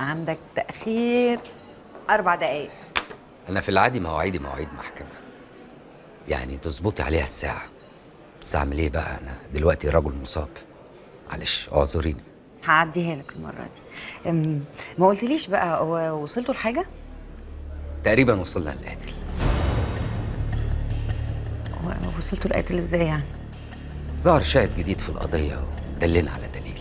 عندك تأخير أربع دقايق انا في العادي مواعيدي مواعيد محكمه يعني تظبطي عليها الساعه بس اعمل ايه بقى انا دلوقتي رجل مصاب معلش اعذريني هعديها لك المرة دي أم، ما قلتليش بقى هو وصلتوا لحاجة؟ تقريبا وصلنا للقاتل هو- وصلتوا لقاتل ازاي يعني؟ ظهر شاهد جديد في القضيه ودلنا على دليل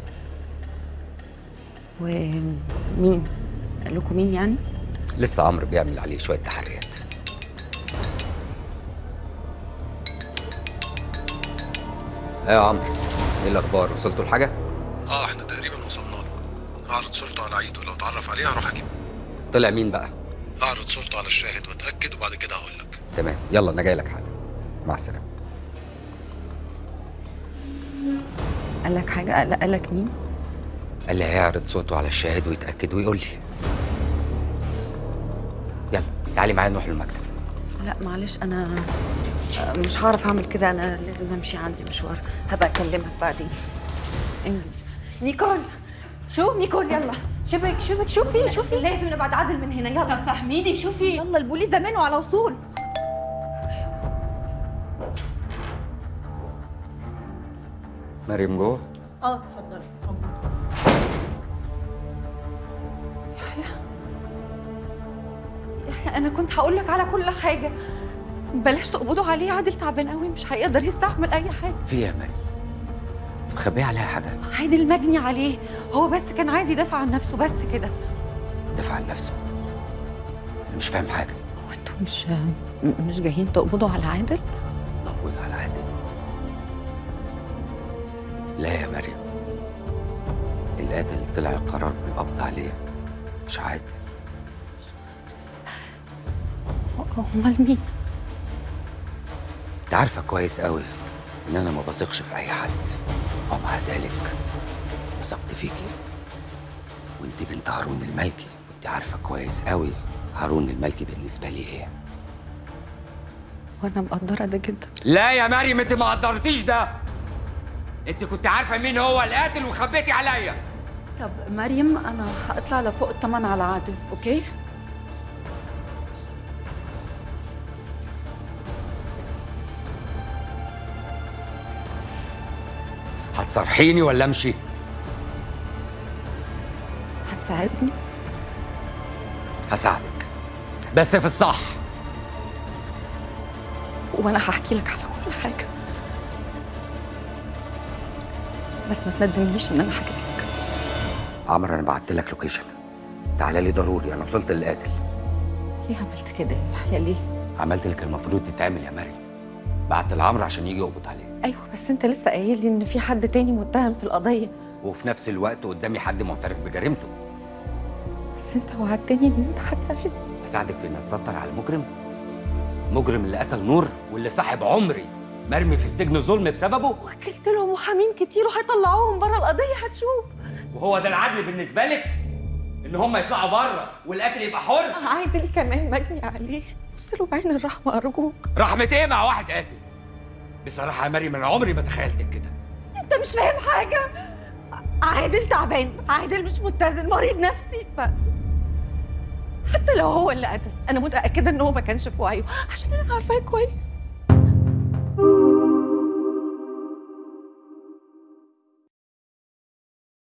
ومين؟ قال لكم مين يعني؟ لسه عمرو بيعمل عليه شويه تحريات ايه يا عمرو ايه الاخبار وصلتوا لحاجه اه احنا تقريبا وصلنا له هعرض صورته على عيد ولو اتعرف عليه هروح اجيبه طلع مين بقى هعرض صورته على الشاهد واتاكد وبعد كده هقول لك تمام يلا انا جاي لك حالا مع السلامه قال لك حاجة؟ قال قال لك مين؟ قال لي هيعرض صوته على الشاهد ويتاكد ويقول لي يلا تعالي معايا نروح المكتب لا معلش أنا آه، مش هعرف أعمل كده أنا لازم أمشي عندي مشوار هبقى أكلمك بعدين انجز نيكول شو نيكول يلا شبك شبك شوفي شوفي لازم نبعد عادل من هنا يلا طب فهميني شوفي يلا البوليس زمانه على وصول مريم جوه اه اتفضلي انا كنت هقول لك على كل حاجه بلاش تقبضوا عليه عادل تعبان قوي مش هيقدر يستحمل اي حاجه في ايه يا مريم انت مخبيه عليها حاجه عادل مجني عليه هو بس كان عايز يدافع عن نفسه بس كده دافع عن نفسه انا مش فاهم حاجه هو انتوا مش مش جايين تقبضوا على عادل نقبض على عادل لا يا مريم القاتل طلع القرار بالقبض عليه مش عادل امال مين انت عارفه كويس قوي ان انا ما بثقش في اي حد ومع ذلك وثقت فيكي وانت بنت هارون الملكي وانت عارفه كويس قوي هارون الملكي بالنسبه لي ايه وانا مقدره ده جدا لا يا مريم انت ما قدرتيش ده انت كنت عارفه مين هو القاتل وخبيتي عليا طب مريم انا هطلع لفوق الطمن على عادل اوكي هتصرحيني ولا امشي هتساعدني هساعدك بس في الصح وانا هحكي لك على كل حاجه بس ما تندمنيش ان انا حكيت لك عمرو انا بعت لك لوكيشن تعالى لي ضروري انا وصلت للقاتل ليه عملت كده يا يحيى ليه عملت اللي كان المفروض يتعمل يا مريم بعت لعمرو عشان يجي يقبض عليه ايوه بس انت لسه قايل لي ان في حد تاني متهم في القضيه وفي نفس الوقت قدامي حد معترف بجريمته بس انت وعدتني ان انت هتساعدني اساعدك في اني اتستر على مجرم مجرم اللي قتل نور واللي صاحب عمري مرمي في السجن ظلم بسببه وكلت لهم محامين كتير وهيطلعوهم بره القضيه هتشوف وهو ده العدل بالنسبه لك ان هم يطلعوا بره والقاتل يبقى حر عادل كمان مجني عليه بص له بعين الرحمه ارجوك رحمة ايه مع واحد قاتل بصراحة يا مريم انا عمري ما تخيلتك كده انت مش فاهم حاجه عادل تعبان عادل مش متزن مريض نفسي ف... حتى لو هو اللي قتل انا متاكده ان هو ما كانش في وعيه عشان انا عارفاه كويس